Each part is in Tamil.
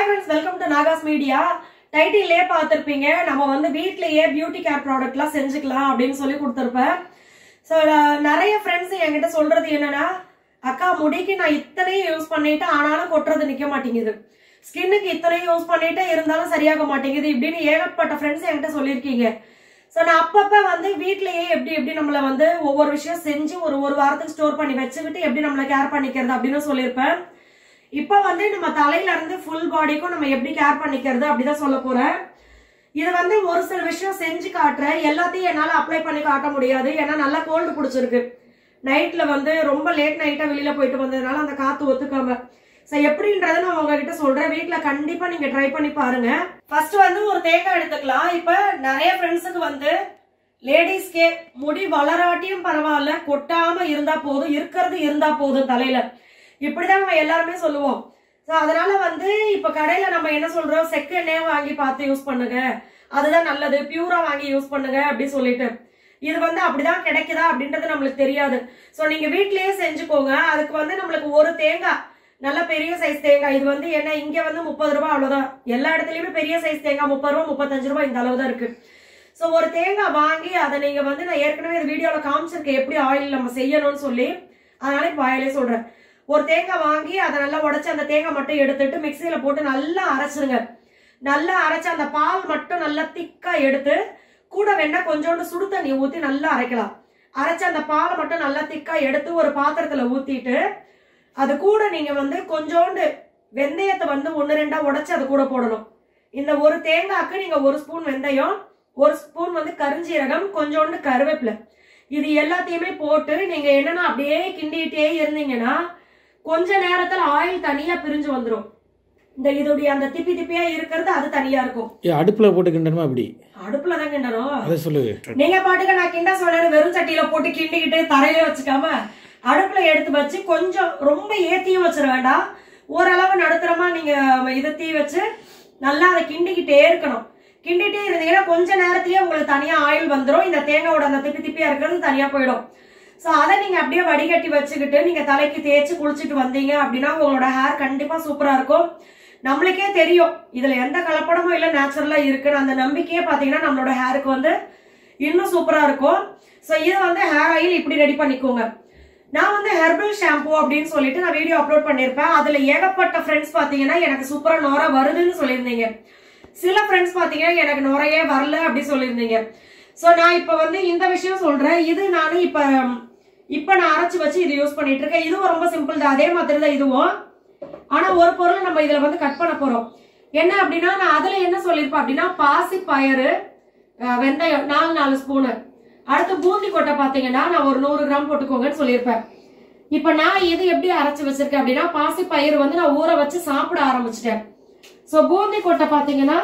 friends welcome to Nagas media டைட்டிலே பார்த்துருப்பீங்க நம்ம வந்து வீட்லயே பியூட்டி கேர் ப்ராடக்ட்லாம் செஞ்சுக்கலாம் அப்படின்னு சொல்லி கொடுத்துருப்பேன் ஸோ நிறைய ஃப்ரெண்ட்ஸ் என்கிட்ட சொல்றது என்னன்னா அக்கா முடிக்கு நான் இத்தனையும் யூஸ் பண்ணிட்டு ஆனாலும் கொட்டுறது நிக்க மாட்டேங்குது ஸ்கின்னுக்கு இத்தனையும் யூஸ் பண்ணிட்டு இருந்தாலும் சரியாக மாட்டேங்குது இப்படின்னு ஏகப்பட்ட ஃப்ரெண்ட்ஸ் என்கிட்ட சொல்லியிருக்கீங்க ஸோ நான் அப்பப்ப வந்து வீட்லயே எப்படி எப்படி நம்மள வந்து ஒவ்வொரு விஷயம் செஞ்சு ஒரு ஒரு வாரத்துக்கு ஸ்டோர் பண்ணி வச்சுக்கிட்டு எப்படி நம்மள கேர் பண்ணிக்கிறது அப்படின்னு சொல்லியிருப்பேன் இப்போ வந்து நம்ம தலையில இருந்து ஃபுல் பாடிக்கும் நம்ம எப்படி கேர் பண்ணிக்கிறது அப்படிதான் சொல்ல போறேன் இது வந்து ஒரு சில விஷயம் செஞ்சு காட்டுறேன் எல்லாத்தையும் என்னால அப்ளை பண்ணி காட்ட முடியாது ஏன்னா நல்லா கோல்டு பிடிச்சிருக்கு நைட்ல வந்து ரொம்ப லேட் நைட்டா வெளியில போயிட்டு வந்ததுனால அந்த காத்து ஒத்துக்காம ஸோ எப்படின்றத நான் உங்ககிட்ட சொல்றேன் வீட்ல கண்டிப்பா நீங்க ட்ரை பண்ணி பாருங்க ஃபர்ஸ்ட் வந்து ஒரு தேங்காய் எடுத்துக்கலாம் இப்ப நிறைய ஃப்ரெண்ட்ஸுக்கு வந்து லேடிஸ்க்கே முடி வளராட்டியும் பரவாயில்ல கொட்டாம இருந்தா போதும் இருக்கிறது இருந்தா போதும் தலையில இப்படிதான் நம்ம எல்லாருமே சொல்லுவோம் ஸோ அதனால வந்து இப்ப கடையில நம்ம என்ன சொல்றோம் செக்கு எண்ணெயை வாங்கி பார்த்து யூஸ் பண்ணுங்க அதுதான் நல்லது பியூரா வாங்கி யூஸ் பண்ணுங்க அப்படின்னு சொல்லிட்டு இது வந்து அப்படிதான் கிடைக்குதா அப்படின்றது நம்மளுக்கு தெரியாது ஸோ நீங்க வீட்லயே செஞ்சுக்கோங்க அதுக்கு வந்து நம்மளுக்கு ஒரு தேங்காய் நல்ல பெரிய சைஸ் தேங்காய் இது வந்து என்ன இங்க வந்து முப்பது ரூபாய் அவ்வளவுதான் எல்லா இடத்துலயுமே பெரிய சைஸ் தேங்காய் முப்பது ரூபாய் முப்பத்தஞ்சு ரூபாய் இந்த அளவு தான் இருக்கு ஸோ ஒரு தேங்காய் வாங்கி அதை நீங்க வந்து நான் ஏற்கனவே இந்த வீடியோல காமிச்சிருக்கேன் எப்படி ஆயில் நம்ம செய்யணும்னு சொல்லி அதனால இப்போ ஆயிலே சொல்றேன் ஒரு தேங்காய் வாங்கி அதை நல்லா உடைச்சு அந்த தேங்காய் மட்டும் எடுத்துட்டு மிக்சியில போட்டு நல்லா அரைச்சிருங்க நல்லா அரைச்சு அந்த பால் மட்டும் நல்லா திக்கா எடுத்து கூட வேணா கொஞ்சோண்டு சுடு தண்ணி ஊத்தி நல்லா அரைக்கலாம் அரைச்சு அந்த பாலை மட்டும் நல்லா திக்கா எடுத்து ஒரு பாத்திரத்துல ஊத்திட்டு அது கூட நீங்க வந்து கொஞ்சோண்டு வெந்தயத்தை வந்து ஒன்று ரெண்டா உடைச்சு அது கூட போடணும் இந்த ஒரு தேங்காய்க்கு நீங்க ஒரு ஸ்பூன் வெந்தயம் ஒரு ஸ்பூன் வந்து கருஞ்சீரகம் கொஞ்சோண்டு கருவேப்பிலை இது எல்லாத்தையுமே போட்டு நீங்க என்னன்னா அப்படியே கிண்டிட்டே இருந்தீங்கன்னா கொஞ்ச நேரத்துல ஆயில் தனியா பிரிஞ்சு வந்துரும் இந்த இதோடைய அந்த திப்பி திப்பியா இருக்கிறது அது தனியா இருக்கும் ஏ அடுப்பில் போட்டு கிண்டணுமா அப்படி அடுப்புல தான் கிண்டணும் அதை சொல்லு நீங்க பாட்டுக்கு நான் கிண்ட சொன்னேன் வெறும் சட்டியில போட்டு கிண்டிக்கிட்டு தரையில வச்சுக்காம அடுப்புல எடுத்து வச்சு கொஞ்சம் ரொம்ப ஏத்தியும் வச்சிட வேண்டாம் ஓரளவு நடுத்தரமா நீங்க இதை தீ வச்சு நல்லா அதை கிண்டிக்கிட்டே இருக்கணும் கிண்டிட்டே இருந்தீங்கன்னா கொஞ்ச நேரத்திலேயே உங்களுக்கு தனியா ஆயில் வந்துடும் இந்த தேங்காயோட அந்த திப்பி திப்பியா இருக்கிறது தனியா போயிடும் ஸோ அதை நீங்க அப்படியே வடிகட்டி வச்சுக்கிட்டு நீங்க தலைக்கு தேய்ச்சி குளிச்சுட்டு வந்தீங்க அப்படின்னா உங்களோட ஹேர் கண்டிப்பா சூப்பரா இருக்கும் நம்மளுக்கே தெரியும் இதுல எந்த கலப்படமும் இல்ல நேச்சுரலா இருக்குன்னு அந்த நம்பிக்கையே பாத்தீங்கன்னா நம்மளோட ஹேருக்கு வந்து இன்னும் சூப்பரா இருக்கும் ஸோ இதை வந்து ஹேர் ஆயில் இப்படி ரெடி பண்ணிக்கோங்க நான் வந்து ஹெர்பல் ஷாம்பு அப்படின்னு சொல்லிட்டு நான் வீடியோ அப்லோட் பண்ணியிருப்பேன் அதுல ஏகப்பட்ட ஃப்ரெண்ட்ஸ் பாத்தீங்கன்னா எனக்கு சூப்பரா நோர வருதுன்னு சொல்லியிருந்தீங்க சில ஃப்ரெண்ட்ஸ் பாத்தீங்கன்னா எனக்கு நுரையே வரல அப்படி சொல்லியிருந்தீங்க ஸோ நான் இப்போ வந்து இந்த விஷயம் சொல்றேன் இது நான் இப்போ இப்போ நான் அரைச்சு வச்சு இது யூஸ் பண்ணிட்டு இருக்கேன் இதுவும் ரொம்ப சிம்பிள் தான் அதே மாதிரி தான் இதுவும் ஆனா ஒரு பொருள் நம்ம இதுல வந்து கட் பண்ண போறோம் என்ன அப்படின்னா நான் அதுல என்ன சொல்லியிருப்பேன் அப்படின்னா பாசி பயறு அஹ், வெந்தயம் நாலு நாலு ஸ்பூனு அடுத்து பூந்தி கொட்டை பாத்தீங்கன்னா நான் ஒரு நூறு கிராம் போட்டுக்கோங்கன்னு சொல்லியிருப்பேன் இப்ப நான் இது எப்படி அரைச்சு வச்சிருக்கேன் அப்படின்னா பாசி பயிர் வந்து நான் ஊற வச்சு சாப்பிட ஆரம்பிச்சிட்டேன் சோ பூந்தி கொட்டை பாத்தீங்கன்னா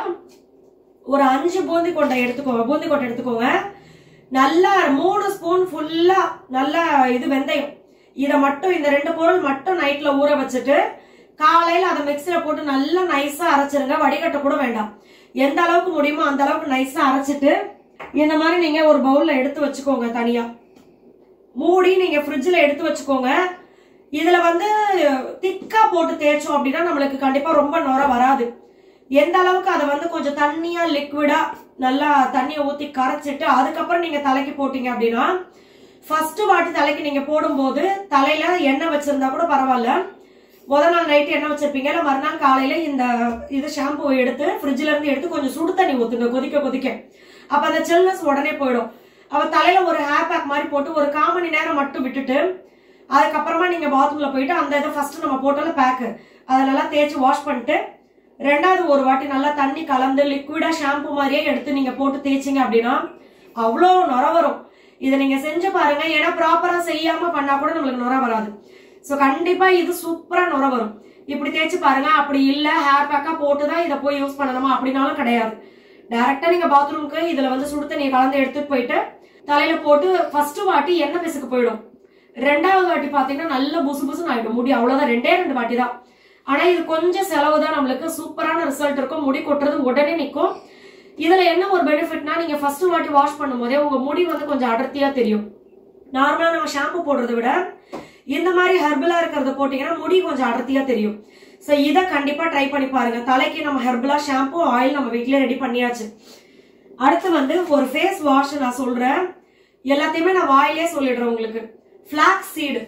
ஒரு அஞ்சு பூந்தி கொட்டை எடுத்துக்கோங்க பூந்தி கொட்டை எடுத்துக்கோங்க நல்லா மூணு ஸ்பூன் ஃபுல்லா நல்லா இது வெந்தயம் இதை மட்டும் இந்த ரெண்டு பொருள் மட்டும் நைட்ல ஊற வச்சுட்டு காலையில அதை மிக்சியில போட்டு நல்லா நைஸா அரைச்சிருங்க வடிகட்ட கூட வேண்டாம் எந்த அளவுக்கு முடியுமோ அந்த அளவுக்கு நைஸா அரைச்சிட்டு இந்த மாதிரி நீங்க ஒரு பவுல்ல எடுத்து வச்சுக்கோங்க தனியா மூடி நீங்க ஃப்ரிட்ஜில் எடுத்து வச்சுக்கோங்க இதுல வந்து திக்கா போட்டு தேய்ச்சோம் அப்படின்னா நம்மளுக்கு கண்டிப்பா ரொம்ப நுர வராது எந்த அளவுக்கு அதை வந்து கொஞ்சம் தண்ணியா லிக்விடா நல்லா தண்ணியை ஊத்தி கரைச்சிட்டு அதுக்கப்புறம் நீங்க தலைக்கு போட்டீங்க அப்படின்னா ஃபர்ஸ்ட் வாட்டி தலைக்கு நீங்க போடும்போது தலையில எண்ணெய் வச்சிருந்தா கூட பரவாயில்ல முத நாள் நைட்டு எண்ணெய் வச்சிருப்பீங்க இல்ல மறுநாள் காலையில இந்த இது ஷாம்பு எடுத்து ஃப்ரிட்ஜ்ல இருந்து எடுத்து கொஞ்சம் சுடு தண்ணி ஊத்துங்க கொதிக்க கொதிக்க அப்ப அந்த சில்னஸ் உடனே போயிடும் அவ தலையில ஒரு ஹேர் பேக் மாதிரி போட்டு ஒரு கால் மணி நேரம் மட்டும் விட்டுட்டு அதுக்கப்புறமா நீங்க பாத்ரூம்ல போயிட்டு அந்த இதை ஃபர்ஸ்ட் நம்ம போட்டோம்ல பேக்கு அதை நல்லா தேய்ச்சி வாஷ் பண்ணிட்டு ரெண்டாவது ஒரு வாட்டி நல்லா தண்ணி கலந்து லிக்விடா ஷாம்பு மாதிரியே எடுத்து நீங்க போட்டு தேய்ச்சிங்க அப்படின்னா அவ்வளோ நுர வரும் இதை நீங்க செஞ்சு பாருங்க ஏன்னா ப்ராப்பரா செய்யாம பண்ணா கூட நம்மளுக்கு நுர வராது ஸோ கண்டிப்பா இது சூப்பரா நுர வரும் இப்படி தேய்ச்சி பாருங்க அப்படி இல்ல ஹேர் பேக்கா போட்டு தான் இதை போய் யூஸ் பண்ணணுமா அப்படின்னாலும் கிடையாது டைரக்டா நீங்க பாத்ரூம்க்கு இதுல வந்து சுடு தண்ணியை கலந்து எடுத்துட்டு போயிட்டு தலையில போட்டு ஃபர்ஸ்ட் வாட்டி எண்ணெய் பிசுக்கு போயிடும் ரெண்டாவது வாட்டி பாத்தீங்கன்னா நல்ல புசு புசுன்னு ஆயிடும் முடி அவ்வளவுதான் ரெண்டே ரெண்டு வாட்டி தான் ஆனா இது கொஞ்சம் செலவு தான் நம்மளுக்கு சூப்பரான ரிசல்ட் இருக்கும் முடி கொட்டுறது உடனே நிக்கும் இதுல என்ன ஒரு பெனிஃபிட்னா நீங்க ஃபர்ஸ்ட் வாட்டி வாஷ் பண்ணும்போதே உங்க முடி வந்து கொஞ்சம் அடர்த்தியா தெரியும் நார்மலா நம்ம ஷாம்பு போடுறதை விட இந்த மாதிரி ஹெர்பலா இருக்கிறத போட்டீங்கன்னா முடி கொஞ்சம் அடர்த்தியா தெரியும் ஸோ இதை கண்டிப்பா ட்ரை பண்ணி பாருங்க தலைக்கு நம்ம ஹெர்பலா ஷாம்பு ஆயில் நம்ம வீட்லயே ரெடி பண்ணியாச்சு அடுத்து வந்து ஒரு ஃபேஸ் வாஷ் நான் சொல்றேன் எல்லாத்தையுமே நான் வாயிலே சொல்லிடுறேன் உங்களுக்கு ஃபிளாக்ஸ் சீடு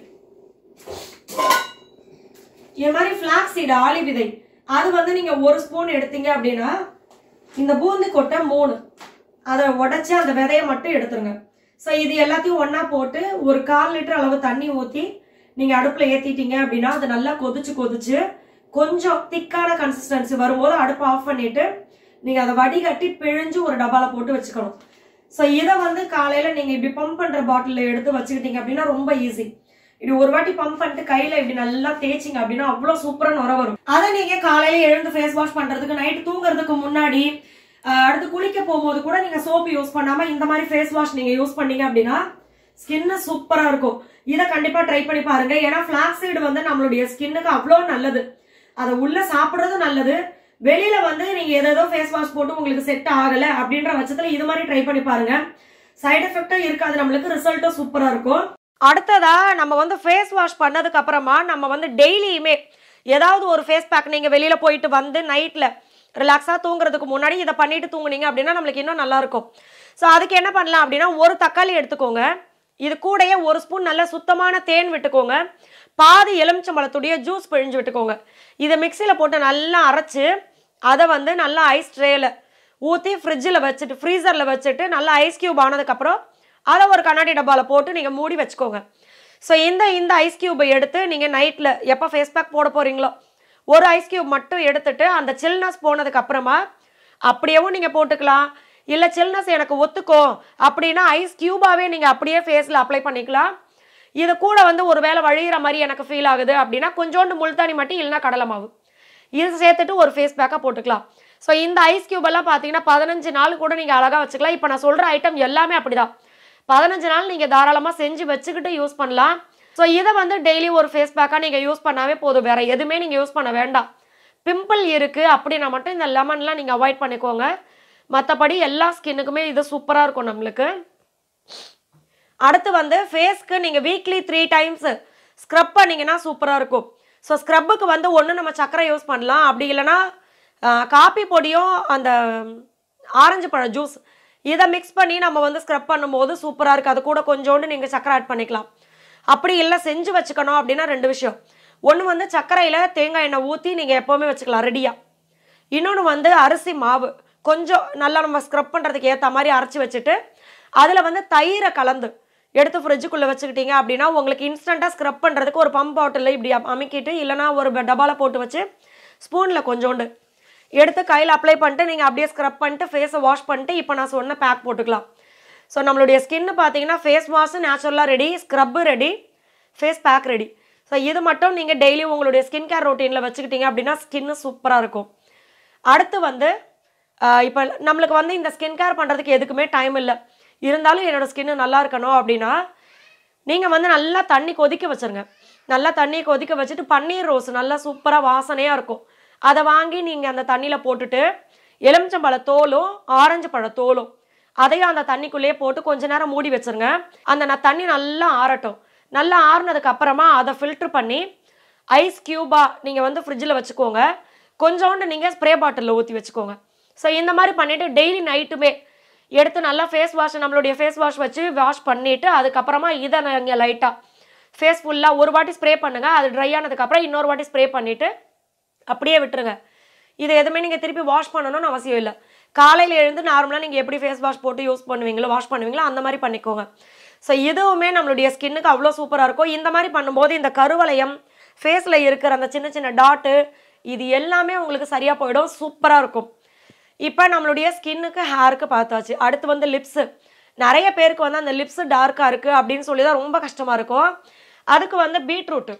இது மாதிரி ஃபிளாக்ஸ் சீடு ஆளி விதை அது வந்து நீங்க ஒரு ஸ்பூன் எடுத்தீங்க அப்படின்னா இந்த பூந்தி கொட்டை மூணு அதை உடைச்சு அந்த விதையை மட்டும் எடுத்துருங்க ஸோ இது எல்லாத்தையும் ஒண்ணா போட்டு ஒரு கால் லிட்டர் அளவு தண்ணி ஊற்றி நீங்க அடுப்புல ஏத்திட்டீங்க அப்படின்னா அது நல்லா கொதிச்சு கொதிச்சு கொஞ்சம் திக்கான கன்சிஸ்டன்சி வரும்போது அடுப்பு ஆஃப் பண்ணிட்டு நீங்க அதை வடிகட்டி பிழிஞ்சு ஒரு டப்பால போட்டு வச்சுக்கணும் ஸோ இதை வந்து காலையில நீங்க இப்படி பம்ப் பண்ற பாட்டில் எடுத்து வச்சுக்கிட்டீங்க அப்படின்னா ரொம்ப ஈஸி இப்படி ஒரு வாட்டி பம்ப் பண்ணிட்டு கையில இப்படி நல்லா தேய்ச்சிங்க அப்படின்னா அவ்வளவு சூப்பரா நுர வரும் அதை நீங்க காலையில எழுந்து ஃபேஸ் வாஷ் பண்றதுக்கு நைட் தூங்குறதுக்கு முன்னாடி அஹ், அடுத்து குளிக்க போகும்போது கூட நீங்க சோப்பு யூஸ் பண்ணாம இந்த மாதிரி ஃபேஸ் வாஷ் நீங்க யூஸ் பண்ணீங்க அப்படின்னா ஸ்கின் சூப்பரா இருக்கும் இதை கண்டிப்பா ட்ரை பண்ணி பாருங்க ஏன்னா ஃபிளாக்ஸீடு வந்து நம்மளுடைய ஸ்கின்னுக்கு அவ்வளோ நல்லது அதை உள்ள சாப்பிடுறது நல்லது வெளியில வந்து நீங்க ஏதேதோ ஃபேஸ் வாஷ் போட்டு உங்களுக்கு செட் ஆகல அப்படின்ற பட்சத்துல இது மாதிரி ட்ரை பண்ணி பாருங்க சைடு எஃபெக்டும் இருக்காது நம்மளுக்கு ரிசல்ட்டும் சூப்பரா இருக்கும் அடுத்ததா நம்ம வந்து ஃபேஸ் வாஷ் பண்ணதுக்கு அப்புறமா நம்ம வந்து டெய்லியுமே ஏதாவது ஒரு ஃபேஸ் பேக் நீங்க வெளியில போயிட்டு வந்து நைட்ல ரிலாக்ஸா தூங்குறதுக்கு முன்னாடி இதை பண்ணிட்டு தூங்குனீங்க அப்படின்னா நம்மளுக்கு இன்னும் நல்லா இருக்கும் ஸோ அதுக்கு என்ன பண்ணலாம் அப்படின்னா ஒரு தக்காளி எடுத்துக்கோங்க இது கூடயே ஒரு ஸ்பூன் நல்ல சுத்தமான தேன் விட்டுக்கோங்க பாதி எலுமிச்சம்பழத்துடைய ஜூஸ் பிழிஞ்சு விட்டுக்கோங்க இதை மிக்சியில் போட்டு நல்லா அரைச்சு அதை வந்து நல்லா ஐஸ் ட்ரேயில் ஊற்றி ஃப்ரிட்ஜில் வச்சுட்டு ஃப்ரீசரில் வச்சுட்டு நல்லா ஐஸ் கியூப் ஆனதுக்கப்புறம் அதை ஒரு கண்ணாடி டப்பாவில் போட்டு நீங்கள் மூடி வச்சுக்கோங்க ஸோ இந்த இந்த ஐஸ் கியூபை எடுத்து நீங்கள் நைட்டில் எப்போ ஃபேஸ் பேக் போட போகிறீங்களோ ஒரு ஐஸ் கியூப் மட்டும் எடுத்துட்டு அந்த சில்னஸ் போனதுக்கு அப்புறமா அப்படியேவும் நீங்கள் போட்டுக்கலாம் இல்லை சில்னஸ் எனக்கு ஒத்துக்கும் அப்படின்னா ஐஸ் கியூபாவே நீங்கள் அப்படியே ஃபேஸில் அப்ளை பண்ணிக்கலாம் இது கூட வந்து ஒரு வேளை வழிகிற மாதிரி எனக்கு ஃபீல் ஆகுது அப்படின்னா கொஞ்சோண்டு முல்தானி மட்டும் இல்லைன்னா கடலை மாவு இது சேர்த்துட்டு ஒரு ஃபேஸ் பேக்காக போட்டுக்கலாம் ஸோ இந்த ஐஸ் கியூப் எல்லாம் பார்த்தீங்கன்னா பதினஞ்சு நாள் கூட நீங்கள் அழகாக வச்சுக்கலாம் இப்போ நான் சொல்கிற ஐட்டம் எல்லாமே அப்படிதான் பதினஞ்சு நாள் நீங்கள் தாராளமாக செஞ்சு வச்சுக்கிட்டு யூஸ் பண்ணலாம் ஸோ இதை வந்து டெய்லி ஒரு ஃபேஸ் பேக்காக நீங்கள் யூஸ் பண்ணாவே போதும் வேற எதுவுமே நீங்கள் யூஸ் பண்ண வேண்டாம் பிம்பிள் இருக்குது அப்படின்னா மட்டும் இந்த லெமன்லாம் நீங்கள் அவாய்ட் பண்ணிக்கோங்க மற்றபடி எல்லா ஸ்கின்னுக்குமே இது சூப்பராக இருக்கும் நம்மளுக்கு அடுத்து வந்து ஃபேஸ்க்கு நீங்கள் வீக்லி த்ரீ டைம்ஸ் ஸ்க்ரப் பண்ணீங்கன்னா சூப்பராக இருக்கும் ஸோ ஸ்க்ரப்புக்கு வந்து ஒன்று நம்ம சர்க்கரை யூஸ் பண்ணலாம் அப்படி இல்லைன்னா காப்பி பொடியும் அந்த ஆரஞ்சு பழ ஜூஸ் இதை மிக்ஸ் பண்ணி நம்ம வந்து ஸ்க்ரப் பண்ணும்போது சூப்பராக இருக்குது அது கூட கொஞ்சோண்டு நீங்கள் சர்க்கரை ஆட் பண்ணிக்கலாம் அப்படி இல்லை செஞ்சு வச்சுக்கணும் அப்படின்னா ரெண்டு விஷயம் ஒன்று வந்து சர்க்கரையில் தேங்காய் எண்ணெய் ஊற்றி நீங்கள் எப்போவுமே வச்சுக்கலாம் ரெடியாக இன்னொன்று வந்து அரிசி மாவு கொஞ்சம் நல்லா நம்ம ஸ்க்ரப் பண்ணுறதுக்கு ஏற்ற மாதிரி அரைச்சி வச்சுட்டு அதில் வந்து தயிரை கலந்து எடுத்து ஃப்ரிட்ஜுக்குள்ளே வச்சுக்கிட்டீங்க அப்படின்னா உங்களுக்கு இன்ஸ்டண்ட்டாக ஸ்க்ரப் பண்ணுறதுக்கு ஒரு பம்ப் பாட்டிலில் இப்படி அம்- அமுக்கிட்டு இல்லைனா ஒரு டப்பாவில் போட்டு வச்சு ஸ்பூனில் கொஞ்சோண்டு எடுத்து கையில் அப்ளை பண்ணிட்டு நீங்கள் அப்படியே ஸ்க்ரப் பண்ணிட்டு ஃபேஸை வாஷ் பண்ணிட்டு இப்போ நான் சொன்ன பேக் போட்டுக்கலாம் ஸோ நம்மளுடைய ஸ்கின்னு பார்த்தீங்கன்னா ஃபேஸ் வாஷ் நேச்சுரலாக ready scrub ready face pack ready so இது மட்டும் நீங்கள் டெய்லி உங்களுடைய ஸ்கின் கேர் ரொட்டீனில் வச்சுக்கிட்டீங்க அப்படின்னா ஸ்கின்னு சூப்பராக இருக்கும் அடுத்து வந்து இப்போ நம்மளுக்கு வந்து இந்த ஸ்கின் கேர் பண்ணுறதுக்கு எதுக்குமே டைம் இல்லை இருந்தாலும் என்னோட ஸ்கின்னு நல்லா இருக்கணும் அப்படின்னா நீங்கள் வந்து நல்லா தண்ணி கொதிக்க வச்சுருங்க நல்லா தண்ணி கொதிக்க வச்சுட்டு பன்னீர் ரோஸ் நல்லா சூப்பராக வாசனையாக இருக்கும் அதை வாங்கி நீங்கள் அந்த தண்ணியில் போட்டுட்டு எலுமிச்சம்பழ தோலும் ஆரஞ்சு பழ தோலும் அதையும் அந்த தண்ணிக்குள்ளேயே போட்டு கொஞ்ச நேரம் மூடி வச்சிருங்க அந்த ந- தண்ணி நல்லா ஆறட்டும் நல்லா ஆறுனதுக்கு அப்புறமா அதை ஃபில்டர் பண்ணி ஐஸ் கியூபா நீங்கள் வந்து ஃப்ரிட்ஜில் வச்சுக்கோங்க கொஞ்சோண்டு நீங்கள் ஸ்ப்ரே பாட்டிலில் ஊற்றி வச்சுக்கோங்க ஸோ இந்த மாதிரி பண்ணிவிட்டு டெய்லி நைட்டுமே எடுத்து நல்லா ஃபேஸ் வாஷ் நம்மளுடைய ஃபேஸ் வாஷ் வச்சு வாஷ் பண்ணிவிட்டு அதுக்கப்புறமா இதை நீங்கள் லைட்டாக ஃபேஸ் ஃபுல்லாக ஒரு வாட்டி ஸ்ப்ரே பண்ணுங்கள் அது ட்ரை ஆனதுக்கப்புறம் இன்னொரு வாட்டி ஸ்ப்ரே பண்ணிவிட்டு அப்படியே விட்டுருங்க இது எதுவுமே நீங்கள் திருப்பி வாஷ் பண்ணணும்னு அவசியம் இல்லை காலையில் எழுந்து நார்மலாக நீங்கள் எப்படி ஃபேஸ் வாஷ் போட்டு யூஸ் பண்ணுவீங்களோ வாஷ் பண்ணுவீங்களோ அந்த மாதிரி பண்ணிக்கோங்க ஸோ இதுவுமே நம்மளுடைய ஸ்கின்னுக்கு அவ்வளோ சூப்பராக இருக்கும் இந்த மாதிரி பண்ணும்போது இந்த கருவளையம் ஃபேஸில் இருக்கிற அந்த சின்ன சின்ன டாட்டு இது எல்லாமே உங்களுக்கு சரியாக போயிடும் சூப்பராக இருக்கும் இப்போ நம்மளுடைய ஸ்கின்னுக்கு ஹேருக்கு பார்த்தாச்சு அடுத்து வந்து லிப்ஸு நிறைய பேருக்கு வந்து அந்த லிப்ஸு டார்க்காக இருக்குது அப்படின்னு சொல்லி தான் ரொம்ப கஷ்டமாக இருக்கும் அதுக்கு வந்து பீட்ரூட்டு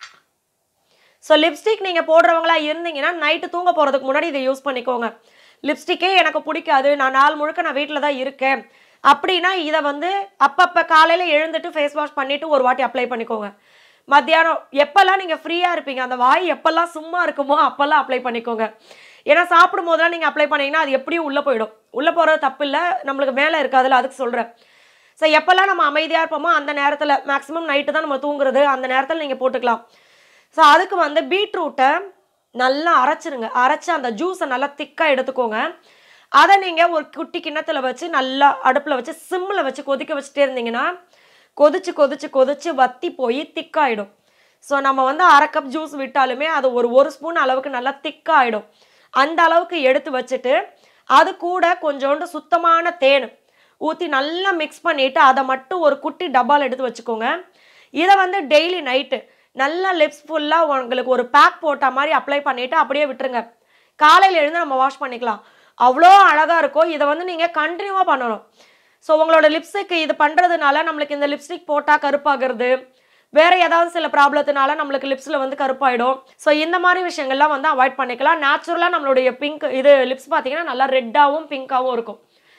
ஸோ லிப்ஸ்டிக் நீங்கள் போடுறவங்களா இருந்தீங்கன்னா நைட்டு தூங்க போகிறதுக்கு முன்னாடி இதை யூஸ் பண்ணிக்கோங்க லிப்ஸ்டிக்கே எனக்கு பிடிக்காது நான் நாள் முழுக்க நான் வீட்டில் தான் இருக்கேன் அப்படின்னா இதை வந்து அப்பப்போ காலையில் எழுந்துட்டு ஃபேஸ் வாஷ் பண்ணிவிட்டு ஒரு வாட்டி அப்ளை பண்ணிக்கோங்க மத்தியானம் எப்போல்லாம் நீங்கள் ஃப்ரீயாக இருப்பீங்க அந்த வாய் எப்போல்லாம் சும்மா இருக்குமோ அப்போல்லாம் அப்ளை பண்ணிக்கோங்க ஏன்னா சாப்பிடும் போதெல்லாம் நீங்கள் அப்ளை பண்ணீங்கன்னா அது எப்படியும் உள்ளே போயிடும் உள்ளே போகிறது தப்பு இல்லை நம்மளுக்கு மேலே இருக்காதுல்ல அதுக்கு சொல்கிறேன் ஸோ எப்போல்லாம் நம்ம அமைதியாக இருப்போமோ அந்த நேரத்தில் மேக்ஸிமம் நைட்டு தான் நம்ம தூங்குறது அந்த நேரத்தில் நீங்கள் போட்டுக்கலாம் ஸோ அதுக்கு வந்து பீட்ரூட்டை நல்லா அரைச்சிருங்க அரைச்சி அந்த ஜூஸை நல்லா திக்காக எடுத்துக்கோங்க அதை நீங்கள் ஒரு குட்டி கிண்ணத்துல வச்சு நல்லா அடுப்பில் வச்சு சிம்மில் வச்சு கொதிக்க வச்சுட்டே இருந்தீங்கன்னா கொதிச்சு கொதிச்சு கொதிச்சு வத்தி போய் திக்காயிடும் ஸோ நம்ம வந்து அரை கப் ஜூஸ் விட்டாலுமே அது ஒரு ஒரு ஸ்பூன் அளவுக்கு நல்லா திக்காயிடும் அந்த அளவுக்கு எடுத்து வச்சுட்டு அது கூட கொஞ்சோண்டு சுத்தமான தேன் ஊற்றி நல்லா மிக்ஸ் பண்ணிவிட்டு அதை மட்டும் ஒரு குட்டி டப்பாவில் எடுத்து வச்சுக்கோங்க இதை வந்து டெய்லி நைட்டு நல்லா லிப்ஸ் ஃபுல்லாக உங்களுக்கு ஒரு பேக் போட்ட மாதிரி அப்ளை பண்ணிவிட்டு அப்படியே விட்டுருங்க காலையில் எழுந்து நம்ம வாஷ் பண்ணிக்கலாம் அவ்வளோ அழகாக இருக்கும் இதை வந்து நீங்கள் கண்டினியூவாக பண்ணணும் ஸோ உங்களோட லிப்ஸ்டிக் இது பண்ணுறதுனால நம்மளுக்கு இந்த லிப்ஸ்டிக் போட்டால் கருப்பாகிறது வேற ஏதாவது சில ப்ராப்ளத்தினால நம்மளுக்கு லிப்ஸில் வந்து கருப்பாயிடும் ஸோ இந்த மாதிரி விஷயங்கள்லாம் வந்து அவாய்ட் பண்ணிக்கலாம் நேச்சுரலாக நம்மளுடைய பிங்க் இது லிப்ஸ் பார்த்தீங்கன்னா நல்லா ரெட்டாகவும் பிங்காகவும் இருக்கும்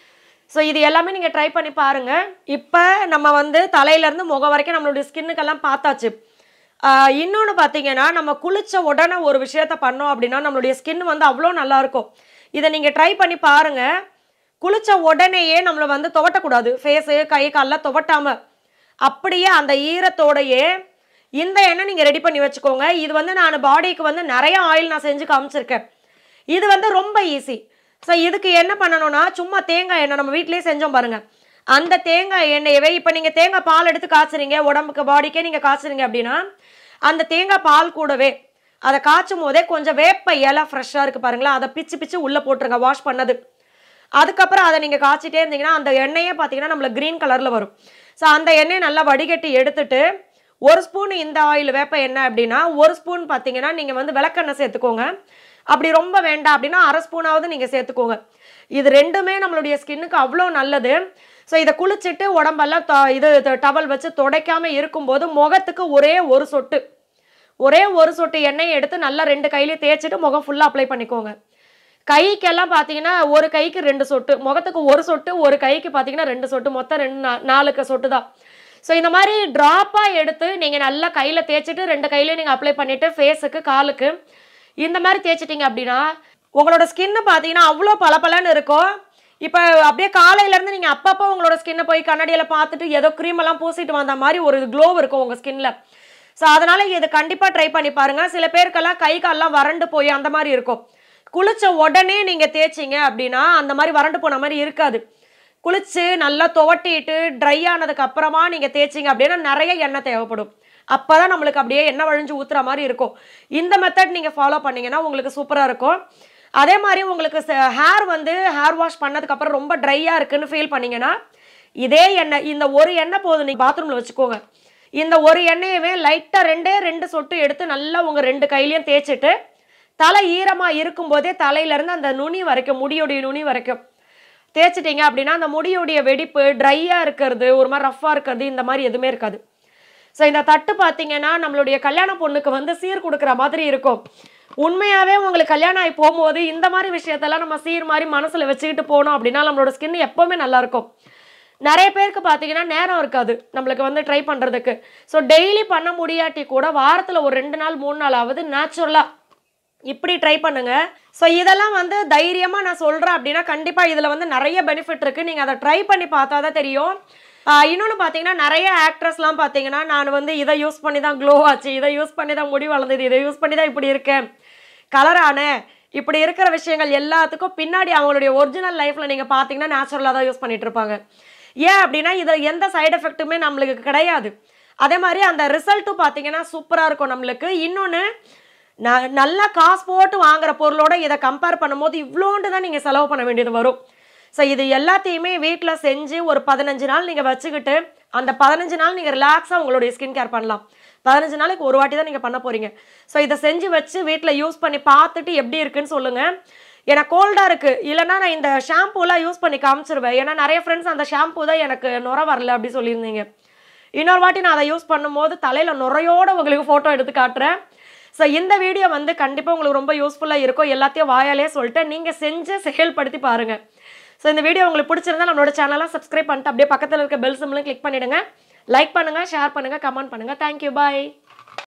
ஸோ இது எல்லாமே நீங்கள் ட்ரை பண்ணி பாருங்கள் இப்போ நம்ம வந்து தலையிலேருந்து முகம் வரைக்கும் நம்மளுடைய ஸ்கின்னுக்கெல்லாம் பார்த்தாச்சு இன்னொன்று பார்த்தீங்கன்னா நம்ம குளிச்ச உடனே ஒரு விஷயத்த பண்ணோம் அப்படின்னா நம்மளுடைய ஸ்கின் வந்து அவ்வளோ நல்லா இருக்கும் இதை நீங்கள் ட்ரை பண்ணி பாருங்கள் குளிச்ச உடனேயே நம்மளை வந்து துவட்டக்கூடாது ஃபேஸு கை காலில் துவட்டாமல் அப்படியே அந்த ஈரத்தோடையே இந்த எண்ணெய் நீங்கள் ரெடி பண்ணி வச்சுக்கோங்க இது வந்து நான் பாடிக்கு வந்து நிறைய ஆயில் நான் செஞ்சு காமிச்சிருக்கேன் இது வந்து ரொம்ப ஈஸி ஸோ இதுக்கு என்ன பண்ணணும்னா சும்மா தேங்காய் எண்ணெய் நம்ம வீட்டிலேயே செஞ்சோம் பாருங்க அந்த தேங்காய் எண்ணெயவே இப்போ நீங்கள் தேங்காய் பால் எடுத்து காய்ச்சுறீங்க உடம்புக்கு பாடிக்கே நீங்கள் காய்ச்சுறீங்க அப்படின்னா அந்த தேங்காய் பால் கூடவே அதை காய்ச்சும் போதே கொஞ்சம் வேப்ப இலை ஃப்ரெஷ்ஷாக இருக்குது பாருங்களா அதை பிச்சு பிச்சு உள்ளே போட்டுருங்க வாஷ் பண்ணது அதுக்கப்புறம் அதை நீங்கள் காய்ச்சிட்டே இருந்தீங்கன்னா அந்த எண்ணெயே பார்த்தீங்கன்னா நம்மளுக்கு க்ரீன் கலரில் வரும் ஸோ அந்த எண்ணெயை நல்லா வடிகட்டி எடுத்துட்டு ஒரு ஸ்பூன் இந்த ஆயில் வேப்ப எண்ணெய் அப்படின்னா ஒரு ஸ்பூன் பார்த்தீங்கன்னா நீங்கள் வந்து விளக்கெண்ணெய் சேர்த்துக்கோங்க அப்படி ரொம்ப வேண்டாம் அப்படின்னா அரை ஸ்பூனாவது நீங்கள் சேர்த்துக்கோங்க இது ரெண்டுமே நம்மளுடைய ஸ்கின்னுக்கு அவ்வளோ நல்லது ஸோ இதை குளிச்சுட்டு உடம்பெல்லாம் த- இது டவல் வச்சு துடைக்காம இருக்கும்போது முகத்துக்கு ஒரே ஒரு சொட்டு ஒரே ஒரு சொட்டு எண்ணெயை எடுத்து நல்லா ரெண்டு கையிலையும் தேய்ச்சிட்டு முகம் ஃபுல்லாக அப்ளை பண்ணிக்கோங்க கைக்கெல்லாம் பார்த்தீங்கன்னா ஒரு கைக்கு ரெண்டு சொட்டு முகத்துக்கு ஒரு சொட்டு ஒரு கைக்கு பார்த்தீங்கன்னா ரெண்டு சொட்டு மொத்தம் ரெண்டு நா- நாலுக்கு சொட்டு தான் ஸோ இந்த மாதிரி ட்ராப்பாக எடுத்து நீங்கள் நல்லா கையில் தேய்ச்சிட்டு ரெண்டு கையிலையும் நீங்கள் அப்ளை பண்ணிவிட்டு ஃபேஸுக்கு காலுக்கு இந்த மாதிரி தேய்ச்சிட்டிங்க அப்படின்னா உங்களோட ஸ்கின்னு பார்த்தீங்கன்னா அவ்வளோ பளபளன்னு இருக்கும் இப்போ அப்படியே காலையிலேருந்து நீங்கள் அப்பப்போ உங்களோட ஸ்கின்னை போய் கண்ணாடியில் பார்த்துட்டு ஏதோ cream எல்லாம் பூசிட்டு வந்த மாதிரி ஒரு க்ளோ இருக்கும் உங்கள் ஸ்கின்ல ஸோ அதனால் இது கண்டிப்பாக ட்ரை பண்ணி பாருங்கள் சில பேருக்கெல்லாம் கை கால்லாம் வறண்டு போய் அந்த மாதிரி இருக்கும் குளிச்ச உடனே நீங்கள் தேய்ச்சிங்க அப்படின்னா அந்த மாதிரி வறண்டு போன மாதிரி இருக்காது குளிச்சு நல்லா துவட்டிட்டு ட்ரை ஆனதுக்கு அப்புறமா நீங்கள் தேய்ச்சிங்க அப்படின்னா நிறைய எண்ணெய் தேவைப்படும் அப்போ தான் நம்மளுக்கு அப்படியே எண்ணெய் வழிஞ்சு ஊற்றுற மாதிரி இருக்கும் இந்த மெத்தட் நீங்கள் ஃபாலோ பண்ணீங்கன்னா உங்களுக்கு சூப்பராக இருக்கும் அதே மாதிரி உங்களுக்கு ஹேர் வந்து ஹேர் வாஷ் பண்ணதுக்கப்புறம் ரொம்ப ட்ரையாக இருக்குன்னு ஃபீல் பண்ணீங்கன்னா இதே எண்ணெய் இந்த ஒரு எண்ணெய் போதும் நீங்கள் பாத்ரூமில் வச்சுக்கோங்க இந்த ஒரு எண்ணெயவே லைட்டாக ரெண்டே ரெண்டு சொட்டு எடுத்து நல்லா உங்கள் ரெண்டு கையிலையும் தேய்ச்சிட்டு தலை ஈரமாக இருக்கும்போதே தலையிலேருந்து அந்த நுனி வரைக்கும் முடியுடைய நுனி வரைக்கும் தேய்ச்சிட்டிங்க அப்படின்னா அந்த முடியுடைய வெடிப்பு ட்ரையாக இருக்கிறது ஒரு மாதிரி ரஃப்பாக இருக்கிறது இந்த மாதிரி எதுவுமே இருக்காது ஸோ இந்த தட்டு பார்த்தீங்கன்னா நம்மளுடைய கல்யாண பொண்ணுக்கு வந்து சீர் கொடுக்குற மாதிரி இருக்கும் உண்மையாகவே உங்களுக்கு கல்யாணம் ஆகி போகும்போது இந்த மாதிரி விஷயத்தெல்லாம் நம்ம சீர் மாதிரி மனசில் வச்சுக்கிட்டு போனோம் அப்படின்னா நம்மளோட ஸ்கின் எப்போவுமே நல்லா இருக்கும் நிறைய பேருக்கு பார்த்தீங்கன்னா நேரம் இருக்காது நம்மளுக்கு வந்து ட்ரை பண்ணுறதுக்கு ஸோ டெய்லி பண்ண முடியாட்டி கூட வாரத்தில் ஒரு ரெண்டு நாள் மூணு நாள் ஆகுது நேச்சுரலாக இப்படி ட்ரை பண்ணுங்க ஸோ இதெல்லாம் வந்து தைரியமாக நான் சொல்கிறேன் அப்படின்னா கண்டிப்பாக இதில் வந்து நிறைய பெனிஃபிட் இருக்குது நீங்கள் அதை ட்ரை பண்ணி பார்த்தா தான் தெரியும் ஆஹ் இன்னொன்று பார்த்தீங்கன்னா நிறைய ஆக்ட்ரஸ்லாம் பார்த்தீங்கன்னா நான் வந்து இதை யூஸ் பண்ணி தான் க்ளோ ஆச்சு இதை யூஸ் பண்ணி தான் முடி வளர்ந்தது இதை யூஸ் பண்ணி தான் இப்படி இருக்கேன் கலரான இப்படி இருக்கிற விஷயங்கள் எல்லாத்துக்கும் பின்னாடி அவங்களுடைய ஒரிஜினல் லைஃப்பில் நீங்கள் பார்த்தீங்கன்னா நேச்சுரலாக தான் யூஸ் பண்ணிட்டு இருப்பாங்க ஏன் அப்படின்னா இதில் எந்த சைடு எஃபெக்ட்டுமே நம்மளுக்கு கிடையாது அதே மாதிரி அந்த ரிசல்ட்டும் பார்த்தீங்கன்னா சூப்பராக இருக்கும் நம்மளுக்கு இன்னொன்று ந நல்லா காசு போட்டு வாங்குற பொருளோட இதை கம்பேர் பண்ணும்போது இவ்வளோண்டு தான் நீங்கள் செலவு பண்ண வேண்டியது வரும் ஸோ இது எல்லாத்தையுமே வீட்டில் செஞ்சு ஒரு பதினஞ்சு நாள் நீங்கள் வச்சுக்கிட்டு அந்த பதினஞ்சு நாள் நீங்கள் ரிலாக்ஸாக உங்களுடைய ஸ்கின் கேர் பண்ணலாம் பதினஞ்சு நாளைக்கு ஒரு வாட்டி தான் நீங்கள் பண்ண போகிறீங்க ஸோ இதை செஞ்சு வச்சு வீட்டில் யூஸ் பண்ணி பார்த்துட்டு எப்படி இருக்குன்னு சொல்லுங்கள் எனக்கு கோல்டாக இருக்குது இல்லைன்னா நான் இந்த ஷாம்பூலாம் யூஸ் பண்ணி காமிச்சிருவேன் ஏன்னா நிறைய ஃப்ரெண்ட்ஸ் அந்த ஷாம்பூ தான் எனக்கு நுர வரல அப்படி சொல்லியிருந்தீங்க இன்னொரு வாட்டி நான் அதை யூஸ் பண்ணும்போது தலையில் நுரையோட உங்களுக்கு ஃபோட்டோ எடுத்து காட்டுறேன் ஸோ இந்த வீடியோ வந்து கண்டிப்பாக உங்களுக்கு ரொம்ப யூஸ்ஃபுல்லாக இருக்கும் எல்லாத்தையும் வாயாலே சொல்லிட்டு நீங்கள் செஞ்சு செயல்படுத்தி பாருங்கள் ஸோ இந்த வீடியோ உங்களுக்கு பிடிச்சிருந்தா நம்மளோட சேனலை சப்ஸ்கிரைப் பண்ணிட்டு அப்படியே பக்கத்தில் இருக்க பெல் சிம்லையும் கிளிக் பண்ணிவிடுங்க லைக் பண்ணுங்கள் ஷேர் பண்ணுங்கள் கமெண்ட் பண்ணுங்கள் தேங்க்யூ பாய்